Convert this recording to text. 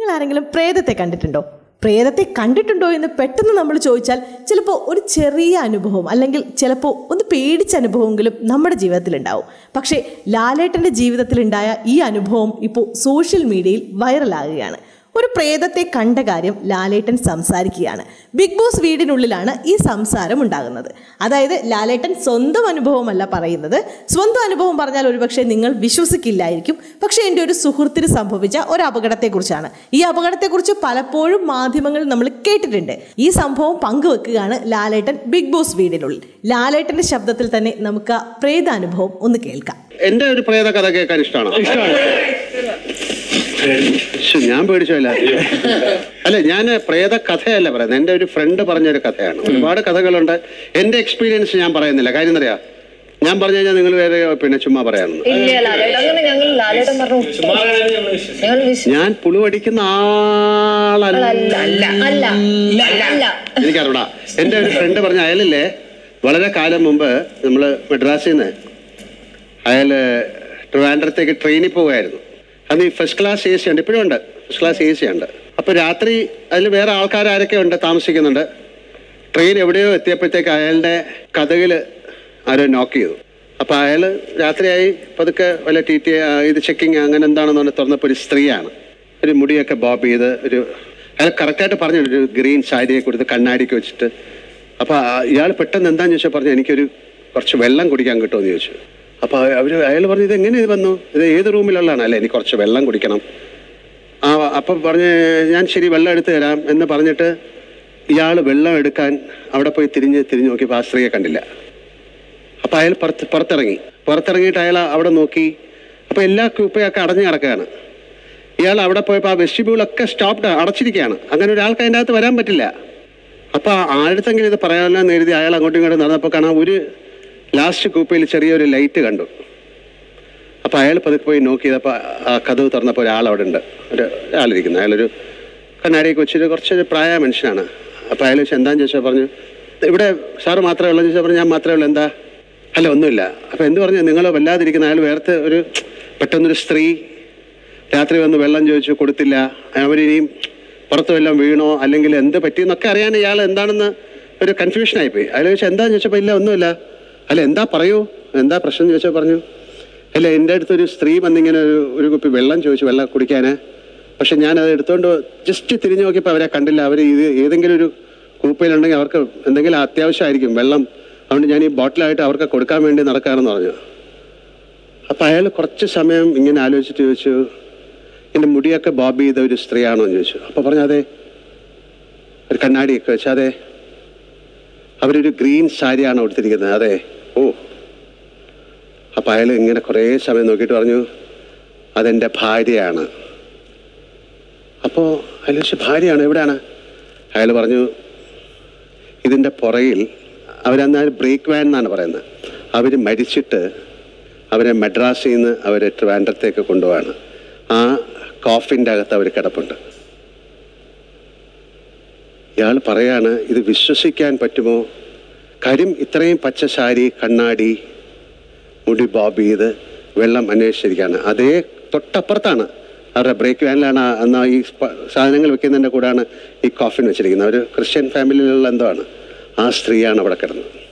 നിങ്ങൾ ആരെങ്കിലും പ്രേതത്തെ കണ്ടിട്ടുണ്ടോ പ്രേതത്തെ കണ്ടിട്ടുണ്ടോ എന്ന് പെട്ടെന്ന് നമ്മൾ ചോദിച്ചാൽ ചിലപ്പോൾ ഒരു ചെറിയ അനുഭവം അല്ലെങ്കിൽ ചിലപ്പോൾ ഒന്ന് പേടിച്ച അനുഭവമെങ്കിലും നമ്മുടെ ജീവിതത്തിലുണ്ടാവും പക്ഷേ ലാലേട്ടൻ്റെ ജീവിതത്തിലുണ്ടായ ഈ അനുഭവം ഇപ്പോൾ സോഷ്യൽ മീഡിയയിൽ വൈറലാകുകയാണ് ഒരു പ്രേതത്തെ കണ്ട കാര്യം ലാലേട്ടൻ സംസാരിക്കുകയാണ് ബിഗ് ബോസ് വീടിനുള്ളിലാണ് ഈ സംസാരം ഉണ്ടാകുന്നത് അതായത് ലാലേട്ടൻ സ്വന്തം അനുഭവമല്ല പറയുന്നത് സ്വന്തം അനുഭവം പറഞ്ഞാൽ ഒരുപക്ഷെ നിങ്ങൾ വിശ്വസിക്കില്ലായിരിക്കും പക്ഷേ എൻ്റെ ഒരു സുഹൃത്തിന് സംഭവിച്ച ഒരു അപകടത്തെക്കുറിച്ചാണ് ഈ അപകടത്തെക്കുറിച്ച് പലപ്പോഴും മാധ്യമങ്ങളിൽ നമ്മൾ കേട്ടിട്ടുണ്ട് ഈ സംഭവം പങ്കുവെക്കുകയാണ് ലാലേട്ടൻ ബിഗ് ബോസ് വീടിനുള്ളിൽ ലാലേട്ടന്റെ ശബ്ദത്തിൽ തന്നെ നമുക്ക് ആ പ്രേതാനുഭവം ഒന്ന് കേൾക്കാം എന്റെ ഒരു പ്രേത കഥ കേൾക്കാൻ ഇഷ്ടമാണ് ശ്ശോ, ഞാൻ പേടിച്ചല്ല അല്ല ഞാൻ പ്രേത കഥയല്ല പറയുന്നത് എൻ്റെ ഒരു ഫ്രണ്ട് പറഞ്ഞൊരു കഥയാണ് ഒരുപാട് കഥകളുണ്ട് എൻ്റെ എക്സ്പീരിയൻസ് ഞാൻ പറയുന്നില്ല കാര്യം എന്നറിയാം ഞാൻ പറഞ്ഞു കഴിഞ്ഞാൽ നിങ്ങൾ വേറെ പിന്നെ ചുമ്മാ പറയാമെന്ന് ഇല്ല ലാലേട്ടൻ അങ്ങനെ ഞങ്ങൾ ലാലേട്ടൻ പറഞ്ഞു ഞങ്ങൾ വിശ്വ- ഞാൻ പുളുവടിക്കുന്ന ആളല്ല അല്ല അല്ല അല്ല അല്ല അല്ല എനിക്കറിയടാ എൻ്റെ ഒരു ഫ്രണ്ട് പറഞ്ഞ അയാളില്ലേ വളരെ കാലം മുമ്പ് നമ്മൾ മദ്രാസിൽ നിന്ന് അയാൾ ട്രിവാൻഡ്രത്തേക്ക് ട്രെയിനിൽ പോവുമായിരുന്നു അന്ന് ഈ ഫസ്റ്റ് ക്ലാസ് എ സി ഉണ്ട് ഇപ്പോഴും ഉണ്ട് ഫസ്റ്റ് ക്ലാസ് എ സി ഉണ്ട് അപ്പോൾ രാത്രി അതിൽ വേറെ ആൾക്കാർ ആരൊക്കെ ഉണ്ട് താമസിക്കുന്നുണ്ട് ട്രെയിൻ എവിടെയോ എത്തിയപ്പോഴത്തേക്ക് അയാളുടെ കഥകിൽ ആരോ നോക്ക് ചെയ്തു അപ്പോൾ അയാൾ രാത്രിയായി പതുക്കെ വല്ല ടി ടി ഇത് ചെക്കിങ് അങ്ങനെ എന്താണെന്ന് പറഞ്ഞ് തുറന്നപ്പോൾ ഒരു സ്ത്രീയാണ് ഒരു മുടിയൊക്കെ ബോബ് ചെയ്ത് ഒരു അയാൾ കറക്റ്റായിട്ട് പറഞ്ഞു ഒരു ഗ്രീൻ സാരിയെ കൊടുത്ത് കണ്ണാടിക്ക് വെച്ചിട്ട് അപ്പോൾ ഇയാൾ പെട്ടെന്ന് എന്താന്ന് ചോദിച്ചാൽ പറഞ്ഞു എനിക്കൊരു കുറച്ച് വെള്ളം കുടിക്കാൻ കിട്ടുമെന്ന് ചോദിച്ചു അപ്പോൾ അവർ അയാൾ പറഞ്ഞു ഇത് എങ്ങനെ ഇത് വന്നു ഇത് ഏത് റൂമിലുള്ളതാണ് അല്ലേ എനിക്ക് കുറച്ച് വെള്ളം കുടിക്കണം ആ അപ്പം പറഞ്ഞ് ഞാൻ ശരി വെള്ളം എടുത്തു തരാം എന്ന് പറഞ്ഞിട്ട് ഇയാൾ വെള്ളം എടുക്കാൻ അവിടെ പോയി തിരിഞ്ഞ് തിരിഞ്ഞ് നോക്കിയപ്പോൾ ആ സ്ത്രീയെ കണ്ടില്ല അപ്പോൾ അയാൾ പുറത്ത് പുറത്തിറങ്ങി പുറത്തിറങ്ങിയിട്ട് അയാൾ അവിടെ നോക്കി അപ്പോൾ എല്ലാ കൂപ്പയൊക്കെ അടഞ്ഞു കിടക്കുകയാണ് ഇയാൾ അവിടെ പോയപ്പോൾ ആ വെസ്റ്റിബ്യൂളൊക്കെ സ്റ്റോപ്ഡ് അടച്ചിരിക്കുകയാണ് അങ്ങനെ ഒരാൾക്ക് അതിൻ്റെ അകത്ത് വരാൻ പറ്റില്ല അപ്പോൾ ആഴത്തെങ്കിലും ഇത് പറയാമല്ലോ എന്ന് എഴുതി അയാൾ അങ്ങോട്ടും ഇങ്ങോട്ടും നടന്നപ്പോൾ കാണാൻ ഒരു ലാസ്റ്റ് കൂപ്പയിൽ ചെറിയൊരു ലൈറ്റ് കണ്ടു അപ്പോൾ അയാൾ പതുക്കെ പോയി നോക്കിയതപ്പോൾ ആ കഥവ് തുറന്നപ്പോൾ ഒരാൾ അവിടെ ഉണ്ട് ഒരു ഒരാളിരിക്കുന്നു അയാളൊരു കണ്ണാടിയൊക്കെ വെച്ചിട്ട് കുറച്ചൊരു പ്രായ മനുഷ്യനാണ് അപ്പോൾ അയാൾ ചോദിച്ചു എന്താന്ന് ചോദിച്ചാൽ പറഞ്ഞു ഇവിടെ സാറ് മാത്രമേ ഉള്ളൂ എന്ന് ചോദിച്ചാൽ പറഞ്ഞു ഞാൻ മാത്രമേ ഉള്ളൂ എന്താ അല്ല ഒന്നുമില്ല അപ്പോൾ എന്ത് പറഞ്ഞു നിങ്ങൾ വല്ലാതിരിക്കുന്ന അയാൾ വേർത്ത് ഒരു പെട്ടെന്നൊരു സ്ത്രീ രാത്രി വന്ന് വെള്ളം ചോദിച്ചു കൊടുത്തില്ല അവരിനിയും പുറത്ത് വല്ലതും വീണോ അല്ലെങ്കിൽ എന്ത് പറ്റിയെന്നൊക്കെ അറിയാൻ ഇയാൾ എന്താണെന്ന് ഒരു കൺഫ്യൂഷൻ ആയിപ്പോയി അയാൾ ചോദിച്ചാൽ എന്താന്ന് ചോദിച്ചപ്പോൾ ഇല്ല ഒന്നുമില്ല അല്ല എന്താ പറയൂ എന്താ പ്രശ്നം എന്ന് ചോദിച്ചാൽ പറഞ്ഞു അല്ല എൻ്റെ അടുത്തൊരു സ്ത്രീ വന്നിങ്ങനെ ഒരു ഒരു കുപ്പി വെള്ളം ചോദിച്ചു വെള്ളം കുടിക്കാൻ പക്ഷെ ഞാൻ അത് എടുത്തുകൊണ്ട് ജസ്റ്റ് തിരിഞ്ഞു നോക്കിയപ്പോൾ അവരെ കണ്ടില്ല അവർ ഇത് ഏതെങ്കിലും ഒരു കൂപ്പയിലുണ്ടെങ്കിൽ അവർക്ക് എന്തെങ്കിലും അത്യാവശ്യമായിരിക്കും വെള്ളം അതുകൊണ്ട് ഞാൻ ഈ ബോട്ടിലായിട്ട് അവർക്ക് കൊടുക്കാൻ വേണ്ടി നടക്കാനെന്ന് പറഞ്ഞു അപ്പം അയാൾ കുറച്ച് സമയം ഇങ്ങനെ ആലോചിച്ചിട്ട് ചോദിച്ചു എൻ്റെ മുടിയൊക്കെ ബോബ് ചെയ്ത ഒരു സ്ത്രീയാണോ എന്ന് ചോദിച്ചു അപ്പോൾ പറഞ്ഞു അതെ ഒരു കണ്ണാടിയൊക്കെ വെച്ച് അതെ അവരൊരു ഗ്രീൻ സാരിയാണ് കൊടുത്തിരിക്കുന്നത് അതെ ഓ അപ്പം അയാൾ ഇങ്ങനെ കുറേ സമയം നോക്കിയിട്ട് പറഞ്ഞു അതെൻ്റെ ഭാര്യയാണ് അപ്പോൾ അയാൾ ചോദിച്ചു ഭാര്യയാണ് എവിടെയാണ് അയാൾ പറഞ്ഞു ഇതിൻ്റെ പുറകിൽ അവരന്ന് ബ്രേക്ക് വാൻ എന്നാണ് പറയുന്നത് അവർ മരിച്ചിട്ട് അവരെ മദ്രാസിൽ നിന്ന് അവരെ ട്രിവാൻഡ്രത്തേക്ക് കൊണ്ടുപോവാണ് ആ കോഫിൻ്റെ അകത്ത് അവർ കിടപ്പുണ്ട് ഇയാൾ പറയാണ് ഇത് വിശ്വസിക്കാൻ പറ്റുമോ കാര്യം ഇത്രയും പച്ച സാരി കണ്ണാടി മുടി ബോബ് ചെയ്ത് വെള്ളം അന്വേഷിച്ചിരിക്കുകയാണ് അതേ തൊട്ടപ്പുറത്താണ് അവരുടെ ബ്രേക്ക് വാനിലാണ് ആ- അന്ന് ഈ സ്പ- സാധനങ്ങൾ വെക്കുന്നതിൻ്റെ കൂടാണ് ഈ കോഫിൻ വെച്ചിരിക്കുന്നത് ഒരു ക്രിസ്ത്യൻ ഫാമിലിയിലുള്ള എന്തോ ആണ് ആ സ്ത്രീയാണ് അവിടെ കിടന്നത്